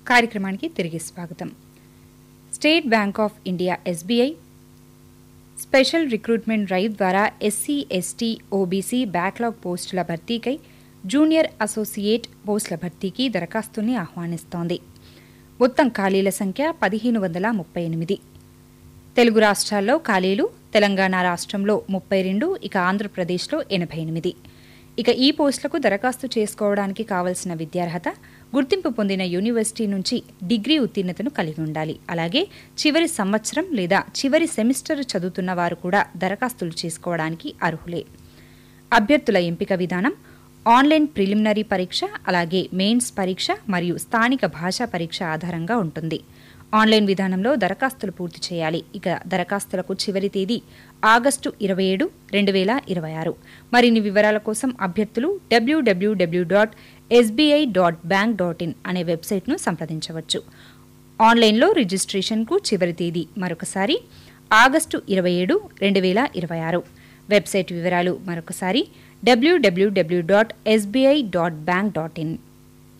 కార్యక్రమానికి తిరిగి స్వాగతం State Bank of India SBI special recruitment drive ద్వారా ఎస్సీ ఎస్టీ ఓబీసీ బ్యాక్లాగ్ పోస్టుల భర్తీకై జూనియర్ అసోసియేట్ పోస్టుల భర్తీకి దరఖాస్తుల్ని ఆహ్వానిస్తోంది మొత్తం ఖాళీల సంఖ్య పదిహేను వందల ముప్పై ఎనిమిది తెలుగు రాష్ట్రాల్లో ఖాళీలు తెలంగాణ రాష్ట్రంలో ముప్పై రెండు ఇక ఆంధ్రప్రదేశ్లో ఎనభై ఎనిమిది ఇక ఈ పోస్టులకు దరఖాస్తు చేసుకోవడానికి కావలసిన విద్యార్హత గుర్తింపు పొందిన యూనివర్సిటీ నుంచి డిగ్రీ ఉత్తీర్ణతను కలిగి ఉండాలి అలాగే చివరి సంవత్సరం లేదా చివరి సెమిస్టర్ చదువుతున్న వారు కూడా దరఖాస్తులు చేసుకోవడానికి అర్హులే అభ్యర్థుల ఎంపిక విధానం ఆన్లైన్ ప్రిలిమినరీ పరీక్ష అలాగే మెయిన్స్ పరీక్ష మరియు స్థానిక భాషా పరీక్ష ఆధారంగా ఉంటుంది ఆన్లైన్ విధానంలో దరఖాస్తులు పూర్తి చేయాలి ఇక దరఖాస్తులకు చివరి తేదీ ఆగస్టు ఇరవై ఏడు రెండు వేల ఇరవై ఆరు మరిన్ని వివరాల కోసం అభ్యర్థులు డబ్ల్యూడబ్ల్యూడబ్ల్యూ dot SBI dot bank dot in అనే వెబ్సైట్ను సంప్రదించవచ్చు ఆన్లైన్లో రిజిస్ట్రేషన్కు చివరి తేదీ మరొకసారి ఆగస్టు ఇరవై ఏడు రెండు వేల ఇరవై ఆరు వెబ్సైట్ వివరాలు మరొకసారి డబ్ల్యూడబ్ల్యూడబ్ల్యూ dot SBI dot bank dot in